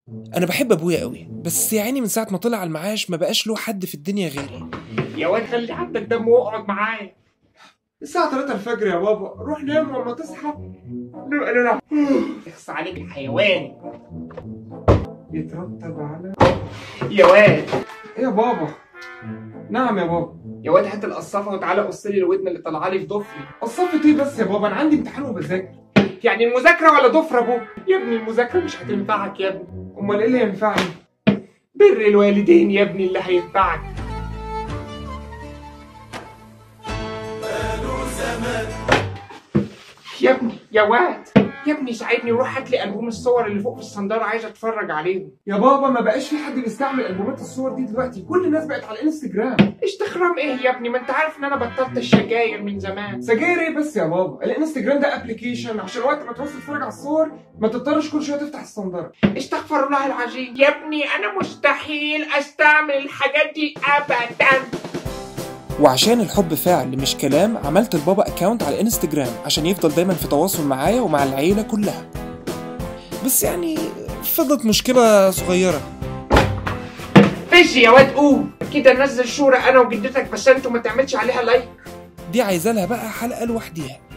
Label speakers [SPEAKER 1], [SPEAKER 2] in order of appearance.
[SPEAKER 1] انا بحب ابويا قوي بس يا عيني من ساعه ما طلع على المعاش ما بقاش له حد في الدنيا غيري
[SPEAKER 2] يا واد خلي عندك دم واقعد معايا الساعة 3 الفجر يا بابا روح نام ولما تصحى نبقى نلعب اخص عليك الحيوان يترتب على يا واد
[SPEAKER 3] ايه يا بابا نعم يا بابا
[SPEAKER 2] يا واد هات القصافة وتعالى قص لي الودن اللي طالعه لي في ضفري
[SPEAKER 3] قصفت ايه بس يا بابا انا عندي امتحان وبذاكر
[SPEAKER 2] يعني المذاكرة ولا ضفر ابوك يا ابني المذاكرة مش هتنفعك يا ابني
[SPEAKER 3] امال ايه اللي ينفعني
[SPEAKER 2] بر الوالدين يا ابني اللي هينفعك يا ابني يا واد يا ابني ساعدني وروح هات لي البوم الصور اللي فوق في الصندارة عايز اتفرج عليهم
[SPEAKER 3] يا بابا ما بقاش في حد بيستعمل البومات الصور دي دلوقتي كل الناس بقت على الانستجرام
[SPEAKER 2] استخرام ايه يا ابني ما انت عارف ان انا بطلت السجاير من زمان
[SPEAKER 3] سجاير ايه بس يا بابا الانستجرام ده ابلكيشن عشان وقت ما تعوز تتفرج على الصور ما تضطرش كل شويه تفتح الصنداره
[SPEAKER 2] استغفر الله العظيم يا ابني انا مستحيل استعمل الحاجات دي ابدا
[SPEAKER 1] وعشان الحب فعل مش كلام عملت لبابا اكاونت على الانستجرام عشان يفضل دايما في تواصل معايا ومع العيله كلها بس يعني فضلت مشكله صغيره
[SPEAKER 2] فيش يا واد قوم كده نزل صورة انا وجدتك بس انتوا ما تعملش عليها لايك
[SPEAKER 1] دي عايزه لها بقى حلقه لوحديها